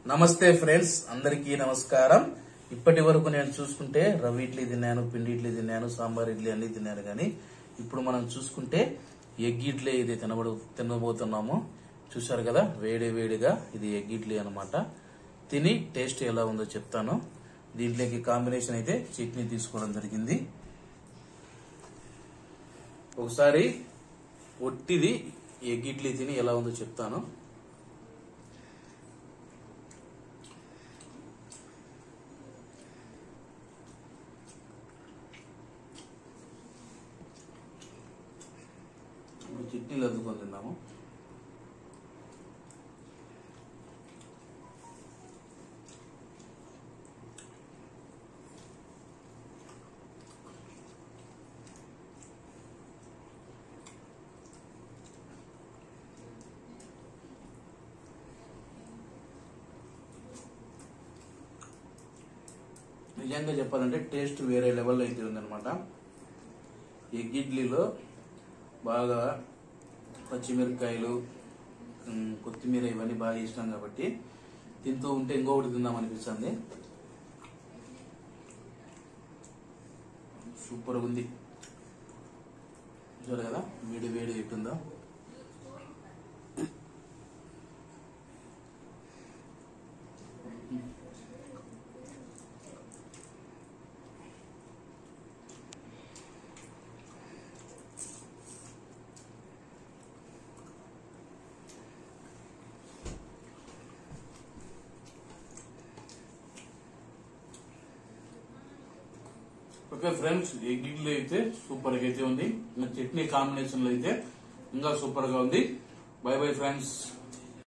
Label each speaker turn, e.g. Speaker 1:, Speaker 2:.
Speaker 1: నమస్తే ఫ్రెండ్స్ అందరికీ నమస్కారం ఇప్పటి వరకు నేను చూసుకుంటే రవి ఇడ్లీ తిన్నాను పిండి ఇడ్లీ తిన్నాను సాంబార్ ఇడ్లీ అన్ని తిన్నాను కానీ ఇప్పుడు మనం చూసుకుంటే ఎగ్ ఇడ్లీ ఇది తినబడు తినబోతున్నాము చూశారు కదా వేడి వేడిగా ఇది ఎగ్ ఇడ్లీ అనమాట తిని టేస్ట్ ఎలా ఉందో చెప్తాను దీంట్లోకి కాంబినేషన్ అయితే చట్నీ తీసుకోవడం జరిగింది ఒకసారి ఒట్టిది ఎగ్ ఇడ్లీ తిని ఎలా ఉందో చెప్తాను ఇప్పుడు చట్నీలు అద్దుకొని తిన్నాము నిజంగా చెప్పాలంటే టేస్ట్ వేరే లెవెల్లో అయితే ఉందన్నమాట ఎగ్ ఇడ్లీలో బాగా పచ్చిమిరపకాయలు ఉమ్, కొత్తిమీర ఇవన్నీ బాగా ఇష్టం కాబట్టి తింటూ ఉంటే ఇంకొకటి తిందాం అనిపిస్తుంది సూపర్ ఉంది చూడాలి కదా వేడి వేడి ఎట్టుందో ఓకే ఫ్రెండ్స్ ఎగ్ ఇడ్లీ అయితే సూపర్ గా అయితే ఉంది ఇంకా చట్నీ కాంబినేషన్ లో అయితే ఇంకా సూపర్ గా ఉంది బై బై ఫ్రెండ్స్